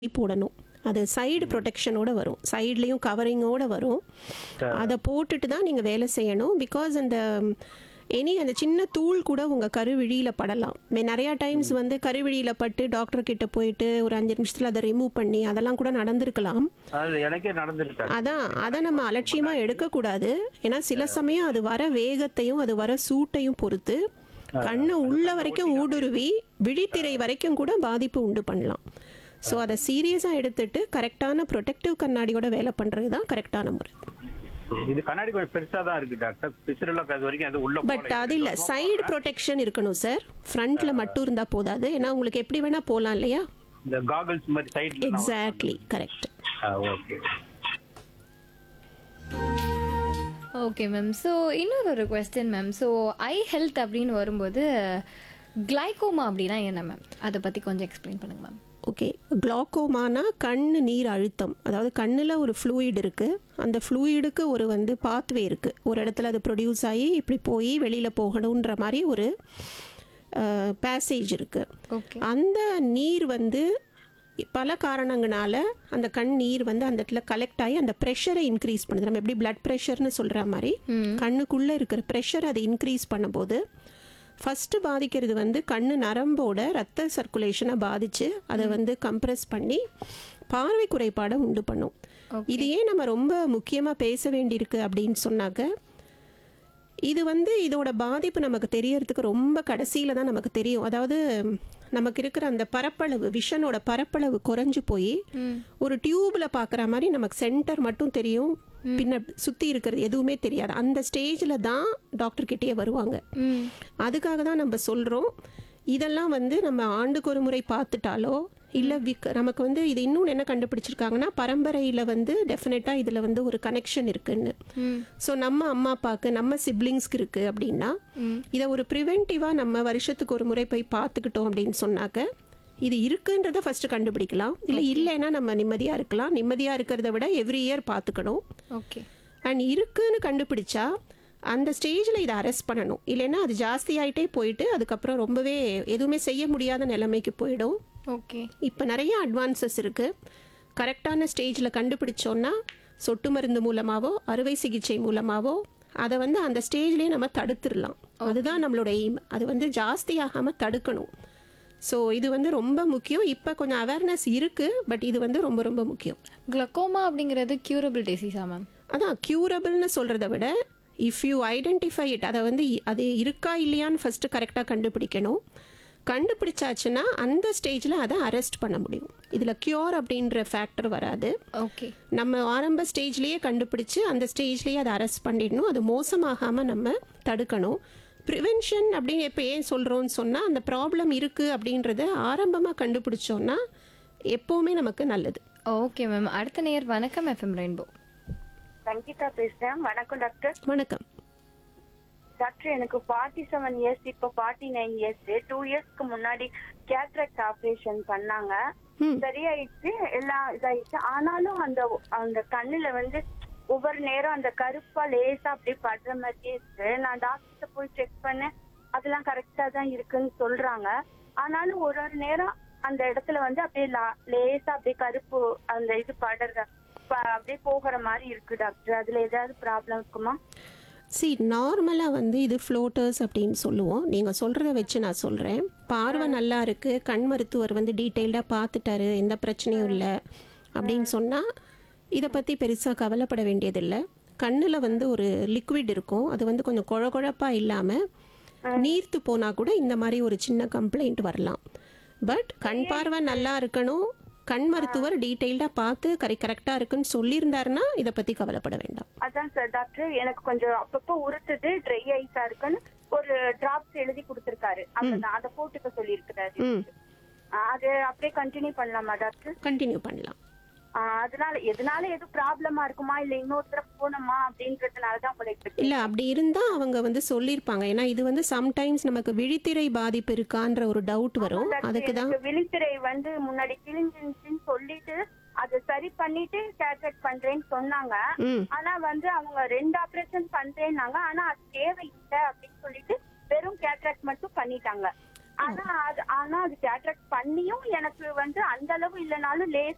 போடணும் அது சைடு ப்ரொடெக்ஷனோட வரும் சைட்லேயும் கவரிங்கோட வரும் அதை போட்டுட்டு தான் நீங்கள் வேலை செய்யணும் பிகாஸ் அந்த எனி அந்த சின்ன தூள் கூட உங்கள் கருவிழியில் படலாம் மே- நிறையா டைம்ஸ் வந்து கருவிழியில் பட்டு டாக்டர் கிட்ட போயிட்டு ஒரு அஞ்சு நிமிஷத்தில் அதை ரிமூவ் பண்ணி அதெல்லாம் கூட நடந்திருக்கலாம் அது எனக்கே நடந்துருக்காரு அதான் அதை நம்ம அலட்சியமாக எடுக்கக்கூடாது ஏன்னா சில சமயம் அது வர வேகத்தையும் அது வர சூட்டையும் பொறுத்து கண்ணை உள்ள வரைக்கும் ஊடுருவி விழித்திரை வரைக்கும் கூட பாதிப்பு உண்டு பண்ணலாம் ஸோ அதை சீரியஸாக எடுத்துட்டு கரெக்டான ப்ரொடெக்டிவ் கண்ணாடியோட வேலை பண்ணுறது தான் கரெக்டான முறை இது கண்ணாடி கொஞ்சம் பெருசா தான் இருக்கு டாக்டர் பிசுறுல அது வரைக்கும் அது உள்ள பட் போகல. அது இல்லை சைடு ப்ரொடெக்ஷன் இருக்கணும் சார் ஃப்ரண்ட்டில் மட்டும் இருந்தால் போதாது ஏன்னா உங்களுக்கு எப்படி வேணால் போகலாம் இல்லையா இந்த காகல்ஸ் மாதிரி சைடுல exactly correct okay okay ma'am so இன்னொரு ஒரு question ma'am so eye health அப்படின்னு வரும்போது கிளைகோமா அப்படின்னா என்ன மேம் அதை பற்றி கொஞ்சம் எக்ஸ்பிளைன் பண்ணுங்க மேம் ஓகே குளாக்கோமானா கண் நீர் அழுத்தம் அதாவது கண்ணில் ஒரு ஃப்ளூயிட் இருக்குது அந்த ஃப்ளூயிடுக்கு ஒரு வந்து பாத்வே இருக்குது ஒரு இடத்துல அது ப்ரொடியூஸ் ஆகி இப்படி போய் வெளியில் போகணுன்ற மாதிரி ஒரு பேசேஜ் இருக்குது ஓகே அந்த நீர் வந்து பல காரணங்களால அந்த கண் நீர் வந்து அந்த இடத்துல கலெக்ட் ஆகி அந்த ப்ரெஷரை இன்க்ரீஸ் பண்ணுது நம்ம எப்படி பிளட் ப்ரெஷர்னு சொல்கிற மாதிரி கண்ணுக்குள்ளே இருக்கிற ப்ரெஷர் அதை இன்க்ரீஸ் பண்ணும்போது ஃபஸ்ட்டு பாதிக்கிறது வந்து கண்ணு நரம்போட ரத்த சர்க்குலேஷனை பாதித்து அதை வந்து கம்ப்ரெஸ் பண்ணி பார்வை குறைபாடை உண்டு பண்ணும் இது ஏன் நம்ம ரொம்ப முக்கியமாக பேச வேண்டியிருக்கு அப்படின்னு சொன்னாக்க இது வந்து இதோட பாதிப்பு நமக்கு தெரியறதுக்கு ரொம்ப கடைசியில் தான் நமக்கு தெரியும் அதாவது நமக்கு இருக்கிற அந்த பரப்பளவு விஷனோட பரப்பளவு குறைஞ்சு போய் ஒரு டியூப்ல பார்க்குற மாதிரி நமக்கு சென்டர் மட்டும் தெரியும் பின்ன சுற்றி இருக்கிறது எதுவுமே தெரியாது அந்த ஸ்டேஜில் தான் டாக்டர் கிட்டேயே வருவாங்க ம் அதுக்காக தான் நம்ம சொல்கிறோம் இதெல்லாம் வந்து நம்ம ஆண்டுக்கு ஒரு முறை பார்த்துட்டாலோ இல்லை விக் நமக்கு வந்து இது இன்னொன்று என்ன கண்டுபிடிச்சிருக்காங்கன்னா பரம்பரையில் வந்து டெஃபினட்டாக இதில் வந்து ஒரு கனெக்ஷன் இருக்குன்னு ஸோ நம்ம அம்மா அப்பாவுக்கு நம்ம சிப்ளிங்ஸ்க்கு இருக்குது அப்படின்னா இதை ஒரு ப்ரிவென்டிவாக நம்ம வருஷத்துக்கு ஒரு முறை போய் பார்த்துக்கிட்டோம் அப்படின்னு சொன்னாக்க இது இருக்குன்றத ஃபஸ்ட்டு கண்டுபிடிக்கலாம் இல்லை இல்லைன்னா நம்ம நிம்மதியாக இருக்கலாம் நிம்மதியாக இருக்கிறத விட எவ்ரி இயர் பார்த்துக்கணும் ஓகே அண்ட் இருக்குன்னு கண்டுபிடிச்சா அந்த ஸ்டேஜில் இதை அரெஸ்ட் பண்ணணும் இல்லைன்னா அது ஜாஸ்தியாயிட்டே போயிட்டு அதுக்கப்புறம் ரொம்பவே எதுவுமே செய்ய முடியாத நிலைமைக்கு போயிடும் ஓகே இப்போ நிறைய அட்வான்சஸ் இருக்குது கரெக்டான ஸ்டேஜில் கண்டுபிடிச்சோன்னா சொட்டு மருந்து மூலமாவோ அறுவை சிகிச்சை மூலமாவோ அதை வந்து அந்த ஸ்டேஜ்லேயே நம்ம தடுத்துடலாம் அதுதான் நம்மளோட எய்ம் அது வந்து ஜாஸ்தியாகாமல் தடுக்கணும் ஸோ இது வந்து ரொம்ப முக்கியம் இப்போ கொஞ்சம் அவேர்னஸ் இருக்குது பட் இது வந்து ரொம்ப ரொம்ப முக்கியம் கிளக்கோமா அப்படிங்கிறது கியூரபிள் டிசீஸா மேம் அதான் க்யூரபிள்னு சொல்கிறத விட இஃப் யூ ஐடென்டிஃபை இட் அதை வந்து இ- அது இருக்கா இல்லையான்னு ஃபஸ்ட்டு கரெக்டாக கண்டுபிடிக்கணும் கண்டுபிடிச்சாச்சுன்னா அந்த ஸ்டேஜில் அதை அரெஸ்ட் பண்ண முடியும் இதில் க்யூர் அப்படின்ற ஃபேக்டர் வராது ஓகே நம்ம ஆரம்ப ஸ்டேஜ்லேயே கண்டுபிடிச்சு அந்த ஸ்டேஜ்லேயே அதை அரெஸ்ட் பண்ணிடணும் அது மோசமாகாமல் நம்ம தடுக்கணும் ப்ரிவென்ஷன் அப்படின்னு இப்போ ஏன் சொல்கிறோன்னு சொன்னால் அந்த ப்ராப்ளம் இருக்குது அப்படின்றத ஆரம்பமாக கண்டுபிடிச்சோன்னா எப்போவுமே நமக்கு நல்லது ஓகே மேம் அடுத்த நேர் வணக்கம் எஃப்எம் ரெயின்போ சங்கீதா பேசுறேன் வணக்கம் டாக்டர் வணக்கம் டாக்டர் எனக்கு ஃபார்ட்டி செவன் இயர்ஸ் இப்போ ஃபார்ட்டி நைன் இயர்ஸ் டூ இயர்ஸ்க்கு முன்னாடி கேட்ராக்ட் ஆபரேஷன் பண்ணாங்க ம். சரியாயிடுச்சு எல்லாம் இதாயிடுச்சு ஆனாலும் அந்த அந்த கண்ணுல வந்து ஒவ்வொரு நேரம் அந்த கருப்பா லேசா அப்படியே படுற மாதிரியே இருக்கு நான் டாக்டர்கிட்ட போய் செக் பண்ணேன் அதெல்லாம் கரெக்டா தான் இருக்குன்னு சொல்றாங்க ஆனாலும் ஒரு ஒரு நேரம் அந்த இடத்துல வந்து அப்படியே லா- லேசா அப்படியே கருப்பு அந்த இது படுற ப- அப்படியே போகிற மாதிரி இருக்கு டாக்டர் அதுல ஏதாவது ப்ராப்ளம் இருக்குமா சி நார்மலாக வந்து இது ஃப்ளோட்டர்ஸ் அப்படின்னு சொல்லுவோம் நீங்கள் சொல்கிறத வச்சு நான் சொல்கிறேன் பார்வை நல்லா இருக்குது கண் மருத்துவர் வந்து டீட்டெயில்டாக பார்த்துட்டாரு எந்த பிரச்சனையும் இல்லை அப்படின்னு சொன்னால் இதை பற்றி பெருசாக கவலைப்பட வேண்டியதில்லை கண்ணில் வந்து ஒரு லிக்விட் இருக்கும் அது வந்து கொஞ்சம் குழ குழப்பாக இல்லாமல் நீர்த்து போனால் கூட இந்த மாதிரி ஒரு சின்ன கம்ப்ளைண்ட் வரலாம் பட் கண் பார்வை நல்லா இருக்கணும் கண் மருத்துவர் டீட்டெயில்டாக பார்த்து கரை கரெக்டாக இருக்குன்னு சொல்லியிருந்தாருன்னா இதை பற்றி கவலைப்பட வேண்டாம் அதான் சார் டாக்டர் எனக்கு கொஞ்சம் அப்பப்போ உறுத்துது ட்ரை ஐஸா இருக்குன்னு ஒரு டிராப்ஸ் எழுதி கொடுத்திருக்காரு அவ்வளவுதான் அதை போட்டுக்க சொல்லியிருக்கிறாரு ம் ஆஹ் அது அப்படியே கண்டினியூ பண்ணலாமா டாக்டர் கண்டினியூ பண்ணலாம் ஆஹ் அதனால எதனால எதுவும் ப்ராப்ளமா இருக்குமா இல்ல இன்னொரு தடவை போகணுமா அப்படின்றதுனால தான் உங்களை இப்ப இல்லை அப்படி இருந்தால் அவங்க வந்து சொல்லியிருப்பாங்க ஏன்னா இது வந்து சம்டைம்ஸ் நமக்கு விழித்திரை பாதிப்பு இருக்கான்ற ஒரு டவுட் வரும் கேட்டேன். அதுக்கு தான் எனக்கு விழித்திரை வந்து முன்னாடி கிழிஞ்சிருச்சுன்னு சொல்லிட்டு அதை சரி பண்ணிட்டு கேட்ராக்ட் பண்றேன்னு சொன்னாங்க ம் ஆனா வந்து அவங்க ரெண்டு ஆபரேஷன் பண்றேன்னாங்க ஆனா அது தேவையில்லை அப்படின்னு சொல்லிட்டு வெறும் கேட்ராக்ட் மட்டும் பண்ணிட்டாங்க ஆனா அது ஆனா அது கேட்ராக்ட் பண்ணியும் எனக்கு வந்து அந்த அளவு இல்லைனாலும் லேஸ்